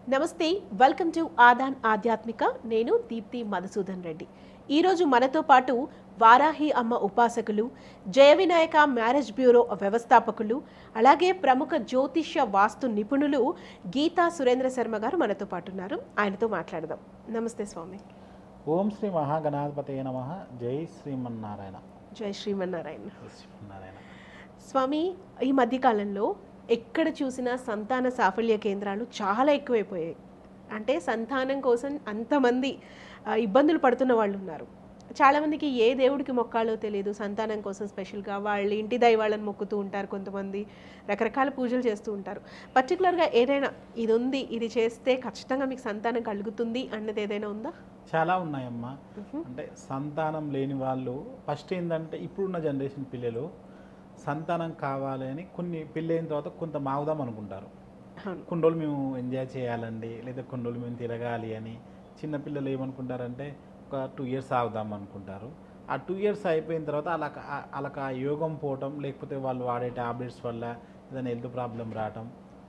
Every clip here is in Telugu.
నమస్తే వెల్కమ్ టు ఆదాన్ ఆధ్యాత్మిక నేను దీప్తి మధుసూదన్ రెడ్డి ఈరోజు మనతో పాటు వారాహి అమ్మ ఉపాసకులు జయ వినాయక మ్యారేజ్ బ్యూరో వ్యవస్థాపకులు అలాగే ప్రముఖ జ్యోతిష్య వాస్తు నిపుణులు గీతా సురేంద్ర శర్మ గారు మనతో పాటు ఉన్నారు ఆయనతో మాట్లాడదాం నమస్తే స్వామి ఓం శ్రీ మహాగణాధిపతే నమ జై శ్రీమన్నారాయణ జై శ్రీమన్నారాయణ జై శ్రీమన్నారాయణ స్వామి ఈ మధ్యకాలంలో ఎక్కడ చూసినా సంతాన సాఫల్య కేంద్రాలు చాలా ఎక్కువైపోయాయి అంటే సంతానం కోసం అంతమంది ఆ, ఇబ్బందులు పడుతున్న వాళ్ళు ఉన్నారు చాలామందికి ఏ దేవుడికి మొక్కాలో తెలియదు సంతానం కోసం స్పెషల్గా వాళ్ళ ఇంటి దైవాళ్ళని మొక్కుతూ ఉంటారు కొంతమంది రకరకాల పూజలు చేస్తూ ఉంటారు పర్టికులర్గా ఏదైనా ఇది ఉంది ఇది చేస్తే ఖచ్చితంగా మీకు సంతానం కలుగుతుంది అన్నది ఏదైనా ఉందా చాలా ఉన్నాయమ్మా అంటే సంతానం లేని వాళ్ళు ఫస్ట్ ఏంటంటే ఇప్పుడున్న జనరేషన్ పిల్లలు సంతానం కావాలి అని కొన్ని పెళ్ళైన తర్వాత కొంత మాగుదాం అనుకుంటారు అవును కొన్ని రోజులు మేము ఎంజాయ్ చేయాలండి లేదా కొన్ని రోజులు మేము తిరగాలి అని చిన్న పిల్లలు ఏమనుకుంటారంటే ఒక టూ ఇయర్స్ ఆగుదాం అనుకుంటారు ఆ టూ ఇయర్స్ అయిపోయిన తర్వాత అలా అలా ఆ యోగం పోవటం లేకపోతే వాళ్ళు వాడే టాబ్లెట్స్ వల్ల ఏదైనా హెల్త్ ప్రాబ్లం రావటం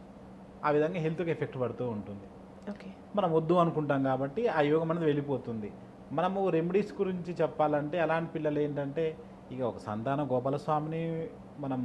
ఆ విధంగా హెల్త్కి ఎఫెక్ట్ పడుతూ ఉంటుంది ఓకే మనం వద్దు అనుకుంటాం కాబట్టి ఆ యోగం అనేది వెళ్ళిపోతుంది మనము రెమెడీస్ గురించి చెప్పాలంటే అలాంటి పిల్లలు ఏంటంటే ఇక ఒక సంతాన గోపాలస్వామిని మనము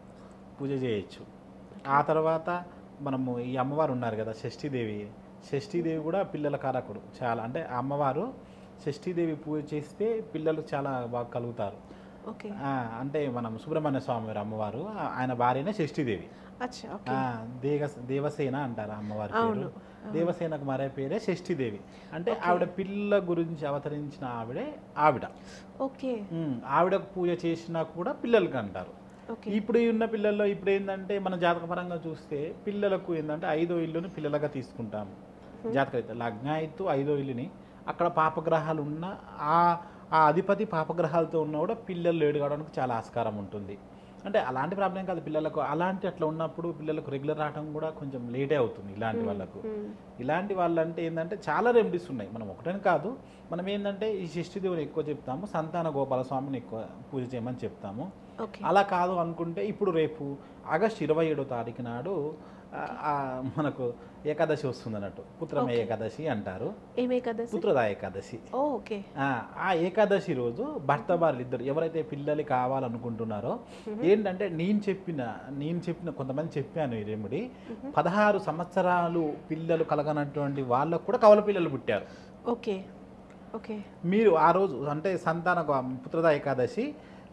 పూజ చేయొచ్చు ఆ తర్వాత మనము ఈ అమ్మవారు ఉన్నారు కదా షష్ఠీదేవి షష్ఠీదేవి కూడా పిల్లల కారకుడు చాలా అంటే ఆ అమ్మవారు షష్ఠీదేవి పూజ చేస్తే పిల్లలు చాలా బాగా కలుగుతారు ఓకే ఆ, అంటే మనం సుబ్రహ్మణ్య స్వామి వారి అమ్మవారు ఆ- ఆయన భార్యనే షష్ఠీదేవి అచ్చా ఓకే ఆ, దేగ దేవసేన అంటారు అమ్మవారి అవును. పేరు దేవసేనకు మరే పేరే షష్ఠీదేవి అంటే ఆవిడ పిల్ల గురించి అవతరించిన ఆవిడే ఆవిడ ఓకే ఉమ్, ఆవిడకు పూజ చేసినా కూడా పిల్లలకి అంటారు ఓకే ఇప్పుడు ఈ ఉన్న పిల్లల్లో ఇప్పుడు ఏంటంటే మన జాతకపరంగా చూస్తే పిల్లలకు ఏంటంటే ఐదో ఇల్లుని పిల్లలుగా తీసుకుంటాము జాతకరీత్యా లగ్నాయిత్తు ఐదో ఇల్లుని అక్కడ పాపగ్రహాలు ఉన్న ఆ ఆ అధిపతి పాపగ్రహాలతో ఉన్నా కూడా పిల్లలు లేడు కావడానికి చాలా ఆస్కారం ఉంటుంది అంటే అలాంటి ప్రాబ్లం కాదు పిల్లలకు అలాంటి అట్లా ఉన్నప్పుడు పిల్లలకు రెగ్యులర్ రావడం కూడా కొంచెం లేటే అవుతుంది ఇలాంటి వాళ్ళకు మ్మ్. ఇలాంటి వాళ్ళంటే ఏంటంటే చాలా రెమెడీస్ ఉన్నాయి మనం ఒకటని కాదు మనం ఏంటంటే ఈ షష్ఠిదేవుని ఎక్కువ చెప్తాము సంతాన గోపాల స్వామిని ఎక్కువ పూజ చేయమని చెప్తాము ఓకే అలా కాదు అనుకుంటే ఇప్పుడు రేపు ఆగస్ట్ ఇరవై ఏడో తారీఖు నాడు ఆ, ఆ, మనకు ఏకాదశి వస్తుంది అన్నట్టు పుత్రమ Okay. ఏకాదశి అంటారు ఏమే కదా పుత్రద ఏకాదశి ఓ ఓకే ఆ, ఆ ఏకాదశి రోజు భర్త భార్యలు ఇద్దరు ఎవరైతే పిల్లలు కావాలనుకుంటున్నారో ఏంటంటే నేను చెప్పిన నేను చెప్పిన కొంతమంది చెప్పాను ఈ రెమెడీ పదహారు సంవత్సరాలు పిల్లలు కలగనటువంటి వాళ్ళకు కూడా కవల పిల్లలు పుట్టారు ఓకే ఓకే మీరు ఆ రోజు అంటే సంతాన గ- పుత్రద ఏకాదశి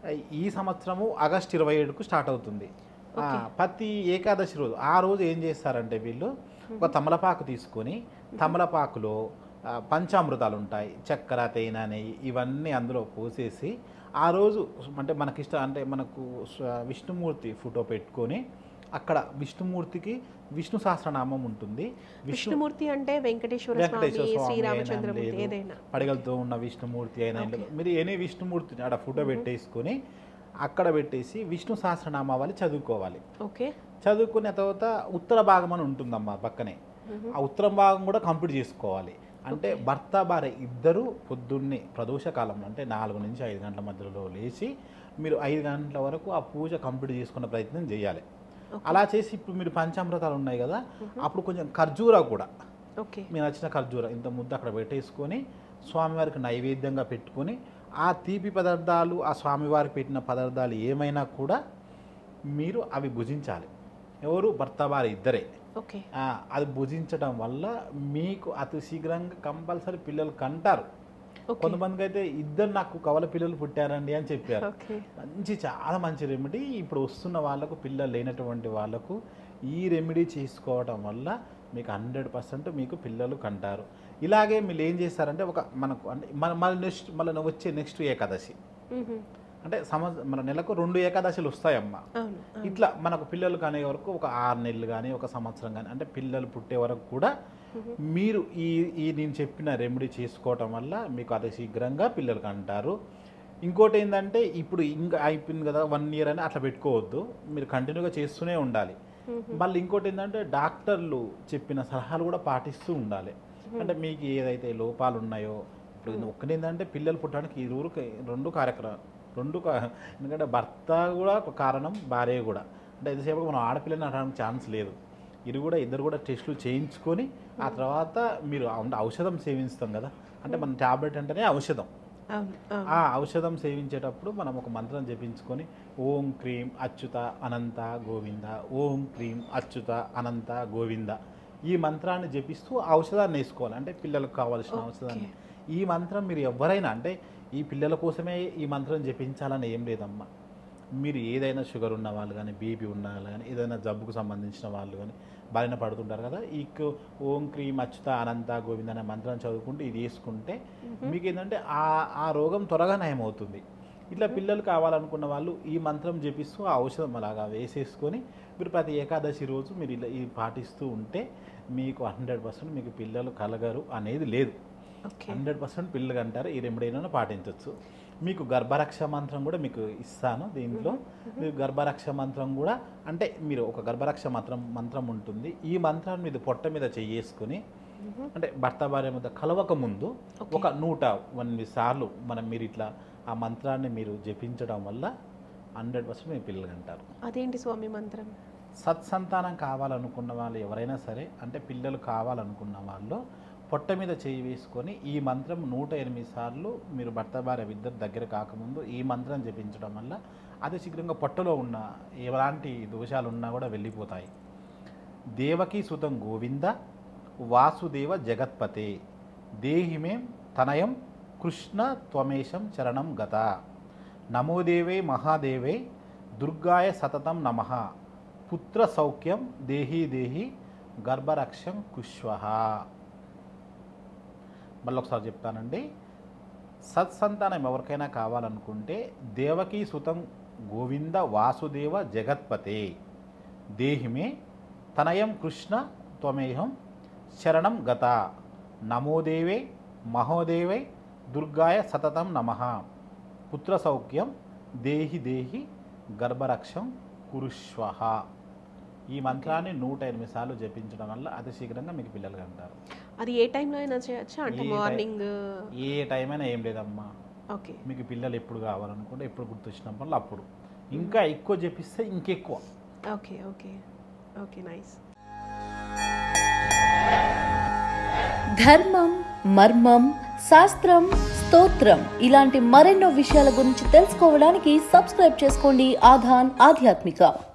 ఈ సంవత్సరము ఆగస్ట్ ఇరవై ఏడుకు స్టార్ట్ అవుతుంది ఆ, ప్రతి ఏకాదశి రోజు ఆ రోజు ఏం చేస్తారంటే వీళ్ళు ఒక తమలపాకు తీసుకొని తమలపాకులో ఆ, పంచామృతాలు ఉంటాయి చక్కెర తేనె నెయ్యి ఇవన్నీ అందులో పోసేసి ఆ రోజు అంటే మనకిష్ట అంటే మనకు స్వ- విష్ణుమూర్తి ఫోటో పెట్టుకొని అక్కడ విష్ణుమూర్తికి విష్ణు సహస్రనామం ఉంటుంది విష్ణు విష్ణుమూర్తి అంటే వెంకటేశ్వర స్వామి వెంకటేశ్వర స్వామి శ్రీరామచంద్రమూర్తి అయినా లేదు. ఏదైనా పడగలతో ఉన్న విష్ణుమూర్తి అయినా ఏం లేదు. మీరు ఎనీ విష్ణుమూర్తిని ఆడ ఫోటో పెట్టేసుకొని అక్కడ పెట్టేసి విష్ణు సహస్రనామావళి చదువుకోవాలి ఓకే చదువుకున్న తర్వాత ఉత్తర భాగం అని ఉంటుందమ్మా పక్కనే ఆ ఉత్తరం భాగం కూడా కంప్లీట్ చేసుకోవాలి అంటే భర్త భార్య ఇద్దరు పొద్దున్నే ప్రదోష కాలంలో అంటే నాలుగు నుంచి ఐదు గంటల మధ్యలో లేచి మీరు ఐదు గంటల వరకు ఆ పూజ కంప్లీట్ చేసుకునే ప్రయత్నం చేయాలి అలా చేసి ఇప్పుడు మీరు పంచామృతాలు ఉన్నాయి కదా అప్పుడు కొంచెం ఖర్జూరా కూడా ఓకే మీరు నచ్చిన ఖర్జూర ఇంత ముద్ద అక్కడ పెట్టేసుకొని స్వామివారికి నైవేద్యంగా పెట్టుకొని ఆ తీపి పదార్థాలు ఆ స్వామివారికి పెట్టిన పదార్థాలు ఏమైనా కూడా మీరు అవి భుజించాలి ఎవరు భర్త వారి ఇద్దరే ఓకే ఆ, అది భుజించడం వల్ల మీకు అతి శీఘ్రంగా కంపల్సరీ పిల్లలు కంటారు ఓకే కొంతమందికి అయితే ఇద్దరు నాకు కవల పిల్లలు పుట్టారండి అని చెప్పారు ఓకే మంచి చాలా మంచి రెమెడీ ఇప్పుడు వస్తున్న వాళ్ళకు పిల్లలు లేనటువంటి వాళ్ళకు ఈ రెమెడీ చేసుకోవడం వల్ల మీకు హండ్రెడ్ పర్సెంట్ మీకు పిల్లలు కంటారు ఇలాగే మీరు ఏం చేస్తారంటే ఒక మనకు అంటే మన మన నెక్స్ట్ మళ్ళీ వచ్చే నెక్స్ట్ ఏకాదశి మ్మ్. అంటే సంవత్సరం మన నెలకు రెండు ఏకాదశులు వస్తాయమ్మా అవును అవును. ఇట్లా మనకు పిల్లలు కనే వరకు ఒక ఆరు నెలలు కానీ ఒక సంవత్సరం కానీ అంటే పిల్లలు పుట్టే వరకు కూడా మీరు ఈ ఈ నేను చెప్పిన రెమెడీ చేసుకోవటం వల్ల మీకు అతి శీఘ్రంగా పిల్లలు కంటారు ఇంకోటి ఏంటంటే ఇప్పుడు ఇంకా అయిపోయింది కదా వన్ ఇయర్ అని అట్లా పెట్టుకోవద్దు మీరు కంటిన్యూగా చేస్తూనే ఉండాలి మళ్ళీ ఇంకోటి ఏంటంటే డాక్టర్లు చెప్పిన సలహాలు కూడా పాటిస్తూ ఉండాలి అంటే మీకు ఏదైతే లోపాలు ఉన్నాయో ఇప్పుడు ఒక్కటి ఏంటంటే పిల్లలు పుట్టడానికి ఇరువురు రెండు కార్యక్రమం రెండు కా- ఎందుకంటే భర్త కూడా ఒక కారణం భార్య కూడా అంటే ఎంతసేపు మనం ఆడపిల్లని అనడానికి ఛాన్స్ లేదు ఇది కూడా ఇద్దరు కూడా టెస్టులు చేయించుకొని ఆ తర్వాత మీరు ఔ- ఔషధం సేవిస్తాం కదా అంటే మన ట్యాబ్లెట్ అంటేనే ఔషధం అవును అవును. ఆ ఔషధం సేవించేటప్పుడు మనం ఒక మంత్రం జపించుకొని ఓం క్రీం అచ్యుత అనంత గోవింద ఓం క్రీం అచ్యుత అనంత గోవింద ఈ మంత్రాన్ని జపిస్తూ ఆ ఔషధాన్ని వేసుకోవాలి అంటే పిల్లలకు కావాల్సిన ఔషధాన్ని ఈ మంత్రం మీరు ఎవరైనా అంటే ఈ పిల్లల కోసమే ఈ మంత్రం జపించాలని ఏం లేదమ్మా మీరు ఏదైనా షుగర్ ఉన్న వాళ్ళు కానీ బీపీ ఉన్న వాళ్ళు కానీ ఏదైనా జబ్బుకు సంబంధించిన వాళ్ళు కానీ బారిన పడుతుంటారు కదా ఈ కు- ఓం క్రీం అచ్యుత అనంత గోవింద అనే మంత్రం చదువుకుంటూ ఇది వేసుకుంటే మీకు ఏంటంటే ఆ ఆ రోగం త్వరగా నయమవుతుంది ఇట్లా పిల్లలు కావాలనుకున్న వాళ్ళు ఈ మంత్రం జపిస్తూ ఆ ఔషధం అలాగా వేసేసుకొని మీరు ప్రతి ఏకాదశి రోజు మీరు ఇలా ఈ పాటిస్తూ ఉంటే మీకు హండ్రెడ్ పర్సెంట్ మీకు పిల్లలు కలగరు అనేది లేదు ఓకే హండ్రెడ్ పర్సెంట్ పిల్లలు అంటారు ఈ రెమెడీలను పాటించవచ్చు మీకు గర్భరక్ష మంత్రం కూడా మీకు ఇస్తాను దీంట్లో మీరు గర్భరక్ష మంత్రం కూడా అంటే మీరు ఒక గర్భరక్ష మంత్రం మంత్రం ఉంటుంది ఈ మంత్రాన్ని మీద పొట్ట మీద చెయ్యేసుకొని అంటే భర్త భార్య మధ్య కలవక ముందు ఒక నూట ఎనిమిది సార్లు మనం మీరు ఇట్లా ఆ మంత్రాన్ని మీరు జపించడం వల్ల హండ్రెడ్ పర్సెంట్ మీ పిల్లలు అంటారు అదేంటి స్వామి మంత్రం సత్సంతానం కావాలనుకున్న వాళ్ళు ఎవరైనా సరే అంటే పిల్లలు కావాలనుకున్న వాళ్ళు పొట్ట మీద చేయి వేసుకొని ఈ మంత్రం నూట ఎనిమిది సార్లు మీరు భర్త భార్య ఇద్దరు దగ్గర కాకముందు ఈ మంత్రం జపించడం వల్ల అతి శీఘ్రంగా పొట్టలో ఉన్న ఎలాంటి దోషాలు ఉన్నా కూడా వెళ్ళిపోతాయి దేవకీ సుతం గోవింద వాసుదేవ జగత్పతే దేహిమే తనయం కృష్ణ త్వమేశం చరణం గత నమోదేవే మహాదేవే దుర్గాయ సతతం నమ పుత్ర సౌఖ్యం దేహి దేహి గర్భరక్షం కుష్వ మళ్ళీ ఒకసారి చెప్తానండి సత్సంతానం ఎవరికైనా కావాలనుకుంటే దేవకీ సుతం గోవింద వాసుదేవ జగత్పతే దేహిమే తనయం కృష్ణ త్వమేహం శరణం గత నమోదేవే మహోదేవే దుర్గాయ సతతం నమ పుత్ర సౌఖ్యం దేహి దేహి గర్భరక్షం కురుష్వ ఈ మంత్రాన్ని నూట ఎనిమిది సార్లు జపించడం వల్ల అతి శీఘ్రంగా మీకు పిల్లలు అంటారు అది ఏ టైంలో అయినా చేయొచ్చా అంటే ఏ టై- మార్నింగ్ ఏ టైం అయినా ఏం లేదమ్మా ఓకే మీకు పిల్లలు ఎప్పుడు కావాలనుకుంటే ఎప్పుడు గుర్తొచ్చినప్పుడు అప్పుడు ఇంకా ఎక్కువ జపిస్తే ఇంకెక్కువ ఓకే ఓకే ఓకే నైస్ ధర్మం మర్మం శాస్త్రం స్తోత్రం ఇలాంటి మరెన్నో విషయాల గురించి తెలుసుకోవడానికి సబ్స్క్రైబ్ చేసుకోండి ఆధాన్ ఆధ్యాత్మిక